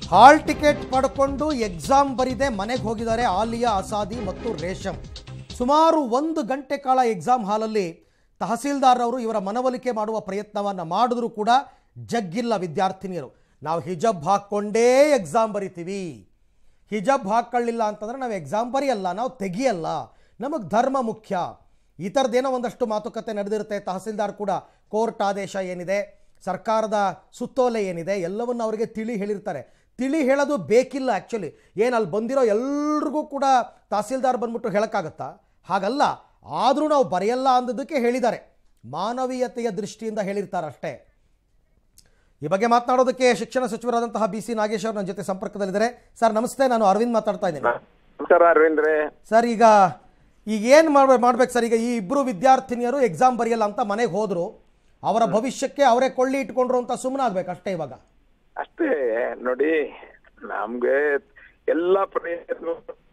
Hall ticket ಪಡ್ಕೊಂಡು exam ಬರಿದೆ ಮನೆಗೆ ಹೋಗಿದ್ದಾರೆ ಆಲಿಯಾ ಅಸಾದಿ ಮತ್ತು ರೇಷಮ್ ಸುಮಾರು ಒಂದು ಗಂಟೆ ಕಾಲ ಎಕ್ಸಾಮ್ ಹಾಲಲ್ಲಿ ತಹಸೀಲ್ದಾರ್ ಅವರು ಇವರ ಮನವೊಲಿಕೆ ಮಾಡುವ ಪ್ರಯತ್ನವನ್ನು ಮಾಡಿದ್ರು ಕೂಡ ಜಗ್ಗಿಲ್ಲ ವಿದ್ಯಾರ್ಥಿನಿಯರು ನಾವು ಹಿಜಬ್ ಹಾಕ್ಕೊಂಡೇ ಎಕ್ಸಾಮ್ ಬರಿತೀವಿ ಹಿಜಬ್ ಹಾಕ್ಕೊಳ್ಳಿಲ್ಲ ಅಂತಂದ್ರೆ ನಾವು ಎಕ್ಸಾಮ್ ಬರೆಯಲ್ಲ ನಾವು ತೆಗಿಯಲ್ಲ ನಮಗೆ ಧರ್ಮ ಮುಖ್ಯ ಈ ಥರದ್ದೇನೋ ಒಂದಷ್ಟು ಮಾತುಕತೆ ನಡೆದಿರುತ್ತೆ ತಹಸೀಲ್ದಾರ್ ಕೂಡ ಕೋರ್ಟ್ ಆದೇಶ ಏನಿದೆ ಸರ್ಕಾರದ ಸುತ್ತೋಲೆ ಏನಿದೆ ಎಲ್ಲವನ್ನು ಅವರಿಗೆ ತಿಳಿ ಹೇಳಿರ್ತಾರೆ ತಿಳಿ ಹೇಳೋದು ಬೇಕಿಲ್ಲ ಆ್ಯಕ್ಚುಲಿ ಏನು ಅಲ್ಲಿ ಬಂದಿರೋ ಎಲ್ರಿಗೂ ಕೂಡ ತಹಸೀಲ್ದಾರ್ ಬಂದ್ಬಿಟ್ಟು ಹೇಳೋಕ್ಕಾಗತ್ತಾ ಹಾಗಲ್ಲ ಆದರೂ ನಾವು ಬರೆಯಲ್ಲ ಅಂದದಕ್ಕೆ ಹೇಳಿದ್ದಾರೆ ಮಾನವೀಯತೆಯ ದೃಷ್ಟಿಯಿಂದ ಹೇಳಿರ್ತಾರೆ ಅಷ್ಟೇ ಈ ಬಗ್ಗೆ ಮಾತನಾಡೋದಕ್ಕೆ ಶಿಕ್ಷಣ ಸಚಿವರಾದಂತಹ ಬಿ ಸಿ ನಾಗೇಶ್ ಅವರು ನನ್ನ ಜೊತೆ ಸಂಪರ್ಕದಲ್ಲಿದ್ದಾರೆ ಸರ್ ನಮಸ್ತೆ ನಾನು ಅರವಿಂದ್ ಮಾತಾಡ್ತಾ ಇದ್ದೀನಿ ನಮಸ್ಕಾರ ಅರವಿಂದ್ರೆ ಸರ್ ಈಗ ಈಗ ಏನು ಮಾಡ್ಬೇಕು ಮಾಡ್ಬೇಕು ಸರ್ ಈಗ ಈ ಇಬ್ಬರು ವಿದ್ಯಾರ್ಥಿನಿಯರು ಎಕ್ಸಾಮ್ ಬರೆಯಲ್ಲ ಅಂತ ಮನೆಗೆ ಹೋದ್ರು ಅವರ ಭವಿಷ್ಯಕ್ಕೆ ಅವರೇ ಕೊಳ್ಳಿ ಇಟ್ಕೊಂಡ್ರು ಅಂತ ಸುಮ್ಮನೆ ಆಗ್ಬೇಕು ಅಷ್ಟೇ ಇವಾಗ ಅಷ್ಟೇ ನೋಡಿ ನಮ್ಗೆ ಎಲ್ಲಾ ಪ್ರಯತ್ನ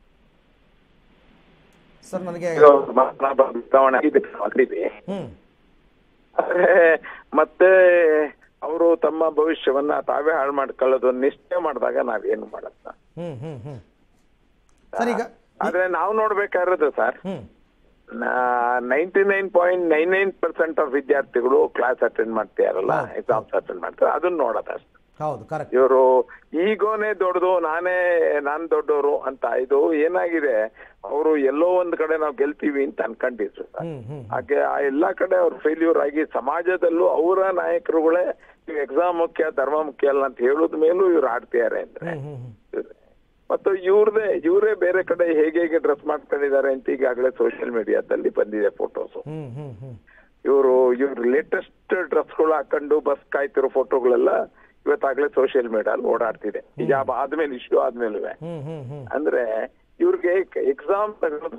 ಸರ್ ನನಗೆ ಬದಲಾವಣೆ ಆಗಿದೆ already. ಹ್ಮ್ ಆದ್ರೆ ಮತ್ತೆ ಅವರು ತಮ್ಮ ಭವಿಷ್ಯವನ್ನ ತಾವೇ ಹಾಳು ಮಾಡ್ಕೊಳ್ಳೋದು ನಿಶ್ಚಯ ಮಾಡಿದಾಗ ನಾವೇನು ಮಾಡತ್ತ ಹ್ಮ್ ಹ್ಮ್ ಹ್ಮ್ ಸರ್ ಈಗ ಆದ್ರೆ ನಾವು ನೋಡ್ಬೇಕಾಗಿರೋದು sir hmm ninety nine point nine nine percent of ವಿದ್ಯಾರ್ಥಿಗಳು ಕ್ಲಾಸ್ ಅಟೆಂಡ್ ಮಾಡ್ತಾರಲ್ಲ ಎಕ್ಸಾಮ್ಸ್ ಅಟೆಂಡ್ ಮಾಡ್ತಾರೆ ಅದನ್ನ ನೋಡೋದು ಅಷ್ಟೇ ಹೌದು ಕರೆಕ್ಟ್ ಇವರು ಈಗೋನೇ ದೊಡ್ಡದು ನಾನೇ ನಾನ್ ದೊಡ್ಡವರು ಅಂತ ಇದು ಏನಾಗಿದೆ ಅವರು ಎಲ್ಲೋ ಒಂದ್ ಕಡೆ ನಾವು ಗೆಲ್ತೀವಿ ಅಂತ ಅನ್ಕೊಂಡಿದ್ರು ಸರ್ ಹ್ಮ್ ಹ್ಮ್ ಹಾಗೆ ಆ ಎಲ್ಲಾ ಕಡೆ ಅವ್ರು ಫೇಲ್ಯೂರ್ ಆಗಿ ಸಮಾಜದಲ್ಲೂ ಅವರ ನಾಯಕರುಗಳೇ ಎಕ್ಸಾಮ್ ಮುಖ್ಯ ಧರ್ಮ ಮುಖ್ಯ ಅಲ್ಲ ಅಂತ ಹೇಳುದ ಮೇಲೂ ಇವ್ರು ಆಡ್ತಿದ್ದಾರೆ ಅಂದ್ರೆ ಹ್ಮ್ ಹ್ಮ್ ಹ್ಮ್ ಮತ್ತು ಇವ್ರದೇ ಇವರೇ ಬೇರೆ ಕಡೆ ಹೇಗೆ ಹೇಗೆ ಡ್ರೆಸ್ ಮಾಡ್ಕೊಂಡಿದ್ದಾರೆ ಅಂತ ಈಗಾಗಲೇ ಸೋಷಿಯಲ್ ಮೀಡಿಯಾದಲ್ಲಿ ಬಂದಿದೆ ಫೋಟೋಸ್ ಹ್ಮ್ ಹ್ಮ್ ಹ್ಮ್ ಇವರು ಇವ್ರ ಲೇಟೆಸ್ಟ್ ಡ್ರೆಸ್ಗಳು ಹಾಕೊಂಡು ಬಸ್ ಕಾಯ್ತಿರೋ ಫೋಟೋಗಳೆಲ್ಲ ಇವತ್ತಾಗ್ಲೇ ಸೋಷಿಯಲ್ ಮೀಡಿಯಲ್ಲಿ ಓಡಾಡ್ತಿದೆ ಹಿಜಾಬ್ ಆದ್ಮೇಲೆ ಇಶ್ಯೂ ಆದ್ಮೇಲೆ ಹ್ಮ್ ಹ್ಮ್ ಹ್ಮ್ ಅಂದ್ರೆ ಇವ್ರಿಗೆ ಎಕ್ಸಾಮ್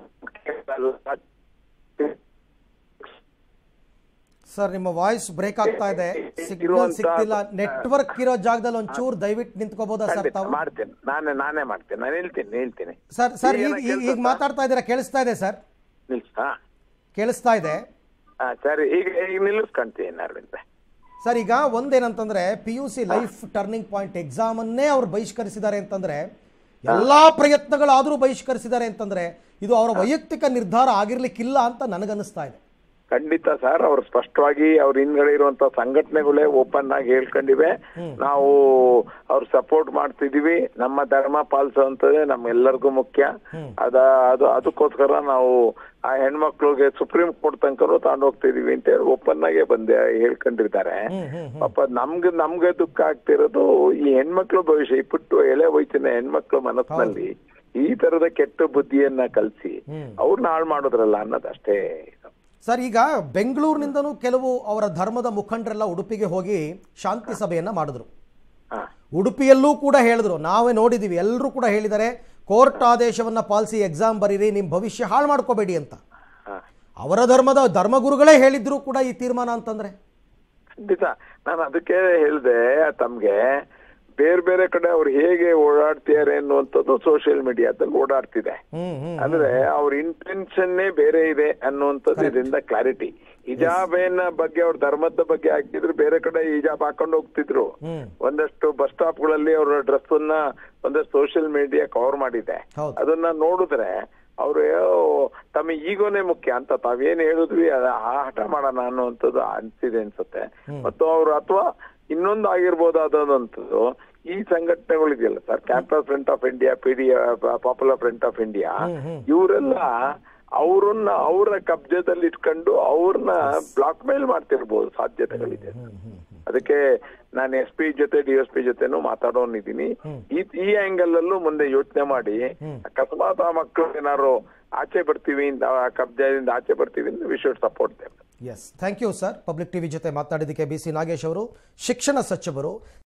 ಸರ್ ನಿಮ್ಮ ವಾಯ್ಸ್ ಬ್ರೇಕ್ ಆಗ್ತಾ ಇದೆ ಸಿಗ್ನಲ್ ಇರುವಂತ- ಸಿಗ್ತಿಲ್ಲ ನೆಟ್ವರ್ಕ್ ಇರೋ ಜಾಗದಲ್ಲಿ ಒಂಚೂರು ದಯವಿಟ್ಟು ನಿಂತ್ಕೋಬೋದಾ ಸರ್ ತಾವು ಮಾಡ್ತೇನೆ ನಾನೇ ನಾನೇ ಮಾಡ್ತೇನೆ ನಾನು ಹೇಳ್ತೀನಿ ಹೇಳ್ತೀನಿ ಸರ್ ಸರ್ ಈಗ ಈಗ ಈಗ ಈಗ ಮಾತಾಡ್ತಾ ಇದ್ದೀರಾ ಕೇಳಿಸ್ತಾ ಇದೆ ಸರ್ ನಿಲ್ಸ್ ಹಾ ಕೇಳಿಸ್ತಾ ಇದೆ ಹಾ, ಸರಿ ಈಗ ಈಗ ನಿಲ್ಲಿಸ್ಕೊಂತೀನಿ ಅರವಿಂದ ಸರ್ ಈಗ ಒಂದೇನಂತಂದ್ರೆ P U C life turning point ಎಕ್ಸಾಮನ್ನೇ ಅವ್ರು ಬಹಿಷ್ಕರಿಸಿದ್ದಾರೆ ಅಂತಂದ್ರೆ ಎಲ್ಲಾ ಪ್ರಯತ್ನಗಳಾದರೂ ಬಹಿಷ್ಕರಿಸಿದ್ದಾರೆ ಅಂತಂದ್ರೆ ಇದು ಅವರ ವೈಯಕ್ತಿಕ ನಿರ್ಧಾರ ಆಗಿರ್ಲಿಕ್ಕಿಲ್ಲ ಅಂತ ನನಗನ್ನಿಸ್ತಾ ಇದೆ ಖಂಡಿತ ಸರ್ ಅವ್ರು ಸ್ಪಷ್ಟವಾಗಿ ಅವ್ರ ಹಿಂದ್ಗಡೆ ಇರುವಂತ ಸಂಘಟನೆಗಳೇ ಓಪನ್ ಆಗಿ ಹೇಳ್ಕೊಂಡಿವೆ ನಾವು ಅವ್ರು ಸಪೋರ್ಟ್ ಮಾಡ್ತಿದೀವಿ ನಮ್ಮ ಧರ್ಮ ಪಾಲಿಸುವಂತದ್ದೇ ನಮ್ಮೆಲ್ಲರಿಗೂ ಮುಖ್ಯ ಅದ ಅದು ಅದಕ್ಕೋಸ್ಕರ ನಾವು ಆ ಹೆಣ್ಮಕ್ಳಿಗೆ ಸುಪ್ರೀಂ ಕೋರ್ಟ್ ತನಕನೂ ತಗೊಂಡು ಹೋಗ್ತಿದೀವಿ ಅಂತ ಹೇಳಿ ಓಪನ್ ಆಗೇ ಬಂದೆ ಹೇಳ್ಕೊಂಡಿದ್ದಾರೆ ಹ್ಮ್ ಹ್ಮ್ ಪಾಪ ನಮ್ಗೆ ನಮ್ಗೆ ದುಃಖ ಆಗ್ತಿರೋದು ಈ ಹೆಣ್ಮಕ್ಳು ಭವಿಷ್ಯ ಈ ಪುಟ್ಟು ಎಳೆ ವಯಸ್ಸಿನ ಹೆಣ್ಮಕ್ಳು ಮನಸ್ಸಿನಲ್ಲಿ ಈ ತರದ ಕೆಟ್ಟ ಬುದ್ಧಿಯನ್ನ ಕಲ್ಸಿ ಹ್ಮ್. ಅವ್ರನ್ನ ಹಾಳು ಮಾಡೋದ್ರಲ್ಲ ಅನ್ನೋದಷ್ಟೇ ಸರ್ ಈಗ ಬೆಂಗಳೂರಿನಿಂದನೂ ಕೆಲವು ಅವರ ಧರ್ಮದ ಮುಖಂಡರೆಲ್ಲ ಉಡುಪಿಗೆ ಹೋಗಿ ಶಾಂತಿ ಸಭೆಯನ್ನ ಮಾಡಿದ್ರು ಹಾ ಉಡುಪಿಯಲ್ಲೂ ಕೂಡ ಹೇಳಿದ್ರು ನಾವೇ ನೋಡಿದ್ದೀವಿ ಎಲ್ಲರೂ ಕೂಡ ಹೇಳಿದ್ದಾರೆ ಕೋರ್ಟ್ ಆದೇಶವನ್ನ ಪಾಲಿಸಿ ಎಕ್ಸಾಮ್ ಬರೀರಿ ನಿಮ್ಮ ಭವಿಷ್ಯ ಹಾಳು ಮಾಡ್ಕೋಬೇಡಿ ಅಂತ ಹಾ. ಅವರ ಧರ್ಮದ ಧರ್ಮಗುರುಗಳೇ ಹೇಳಿದ್ರು ಕೂಡ ಈ ತೀರ್ಮಾನ ಅಂತಂದ್ರೆ ಖಂಡಿತ ನಾನು ಅದಕ್ಕೆ ಹೇಳ್ದೆ ತಮ್ಗೆ ಬೇರೆ ಬೇರೆ ಕಡೆ ಅವ್ರು ಹೇಗೆ ಓಡಾಡ್ತಿದ್ದಾರೆ ಅನ್ನುವಂಥದ್ದು ಸೋಷಿಯಲ್ ಮೀಡಿಯಾದಲ್ಲಿ ಓಡಾಡ್ತಿದೆ ಹ್ಮ್ ಹ್ಮ್ ಅಂದ್ರೆ ಅವ್ರ ಇಂಟೆನ್ಷನ್ನೇ ಬೇರೆ ಇದೆ ಅನ್ನುವಂಥದ್ದು ಇದರಿಂದ ಕ್ಲಾರಿಟಿ ಹಿಜಾಬೇನ ಬಗ್ಗೆ ಅವ್ರ ಧರ್ಮದ ಬಗ್ಗೆ ಹಾಕಿದ್ರು ಬೇರೆ ಕಡೆ ಹಿಜಾಬ್ ಹಾಕೊಂಡು ಹೋಗ್ತಿದ್ರು ಹ್ಮ್ ಒಂದಷ್ಟು ಬಸ್ ಸ್ಟಾಪ್ ಗಳಲ್ಲಿ ಅವರ ಡ್ರೆಸ್ ಅನ್ನ ಒಂದಷ್ಟು ಸೋಷಿಯಲ್ ಮೀಡಿಯಾ ಕವರ್ ಮಾಡಿದೆ ಹೌದು. ಅದನ್ನ ನೋಡಿದ್ರೆ ಅವ್ರು ತಮ್ಮ ಈಗೋನೇ ಮುಖ್ಯ ಅಂತ ತಾವೇನ್ ಹೇಳಿದ್ವಿ ಅದ ಆ ಹಠ ಮಾಡೋಣ ಅನ್ನುವಂಥದ್ದು ಅನ್ಸಿದೆ ಅನ್ಸುತ್ತೆ ಮತ್ತು ಅವ್ರು ಅಥವಾ ಇನ್ನೊಂದು ಆಗಿರ್ಬೋದಾದಂಥದ್ದು ಈ ಸಂಘಟನೆಗಳಿದೆಯಲ್ಲ sir campus front of India P D popular front of India hmm, hmm. ಇವರೆಲ್ಲ ಅವ್ರನ್ನ ಅವರ ಕಬ್ಜದಲ್ಲಿ ಇಟ್ಕೊಂಡು ಅವ್ರನ್ನ ಬ್ಲಾಕ್ ಮೇಲ್ ಮಾಡ್ತಿರ್ಬೋದು ಸಾಧ್ಯತೆಗಳಿದೆ ಅದಕ್ಕೆ ನಾನು ಎಸ್ ಪಿ ಜೊತೆ ಡಿ ಎಸ್ ಪಿ ಜೊತೆನೂ ಮಾತಾಡೋನಿದ್ದೀನಿ ಈ ಈ ಆಂಗಲ್ ಅಲ್ಲೂ ಮುಂದೆ ಯೋಚನೆ ಮಾಡಿ ಅಕಸ್ಮಾತ್ ಆ ಮಕ್ಕಳು ಏನಾರು ಆಚೆ ಬರ್ತೀವಿ ಇಂದ ಆ ಕಬ್ಜದಿಂದ ಆಚೆ ಬರ್ತೀವಿ ಅಂದ್ರೆ we should support them yes thank you sir public TV ಜೊತೆ ಮಾತನಾಡಿದ್ದಕ್ಕೆ ಬಿ ಸಿ ನಾಗೇಶ್ ಅವರು ಶಿಕ್ಷಣ ಸಚಿವರು